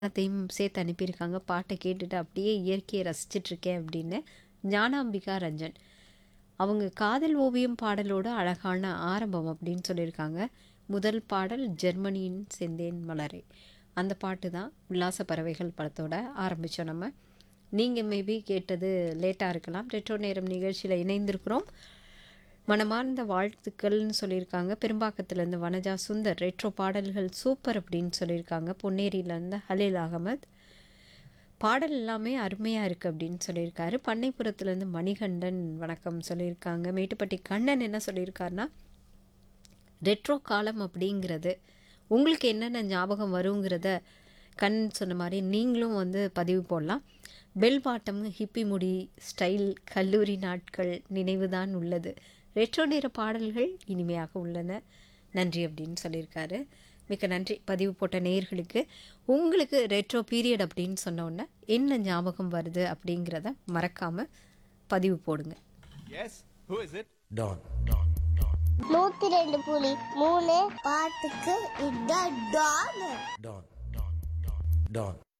அதையும் சேர்த்து அனுப்பியிருக்காங்க பாட்டை கேட்டுட்டு அப்படியே இயற்கையை ரசிச்சிட்டு இருக்கேன் அப்படின்னு ஞானாம்பிகா ரஞ்சன் அவங்க காதல் ஓவியம் பாடலோட அழகான ஆரம்பம் அப்படின்னு சொல்லியிருக்காங்க முதல் பாடல் ஜெர்மனியின் செந்தேன் மலரே அந்த பாட்டு தான் உல்லாச பறவைகள் படத்தோட ஆரம்பித்தோம் நம்ம நீங்கள் மேபி கேட்டது லேட்டாக இருக்கலாம் ரெட்ரோ நேரம் நிகழ்ச்சியில் இணைந்திருக்கிறோம் மனமார்ந்த வாழ்த்துக்கள்னு சொல்லியிருக்காங்க பெரும்பாக்கத்துலேருந்து வனஜா சுந்தர் ரெட்ரோ பாடல்கள் சூப்பர் அப்படின்னு சொல்லியிருக்காங்க பொன்னேரியிலேருந்து ஹலீல் அகமத் பாடல் எல்லாமே அருமையாக இருக்குது அப்படின்னு சொல்லியிருக்காரு பண்ணைப்புறத்துலேருந்து மணிகண்டன் வணக்கம் சொல்லியிருக்காங்க மேட்டுப்பட்டி கண்ணன் என்ன சொல்லியிருக்காருன்னா ரெட்ரோ காலம் அப்படிங்கிறது உங்களுக்கு என்னென்ன ஞாபகம் வருங்கிறத கண் சொன்ன மாதிரி நீங்களும் வந்து பதிவு போடலாம் பெல் பாட்டம் ஹிப்பி முடி ஸ்டைல் கல்லூரி நாட்கள் நினைவுதான் உள்ளது ரெட்ரோ நேர பாடல்கள் இனிமையாக உள்ளன நன்றி அப்படின்னு சொல்லியிருக்காரு மிக்க நன்றி பதிவு போட்ட நேயர்களுக்கு உங்களுக்கு ரெட்ரோ பீரியட் அப்படின்னு சொன்ன உடனே என்ன ஞாபகம் வருது அப்படிங்கிறத மறக்காமல் பதிவு போடுங்க Yes? Who is it? Don. நூத்தி ரெண்டு புலி மூணு பாட்டுக்கு இதான் டான் Don. Don.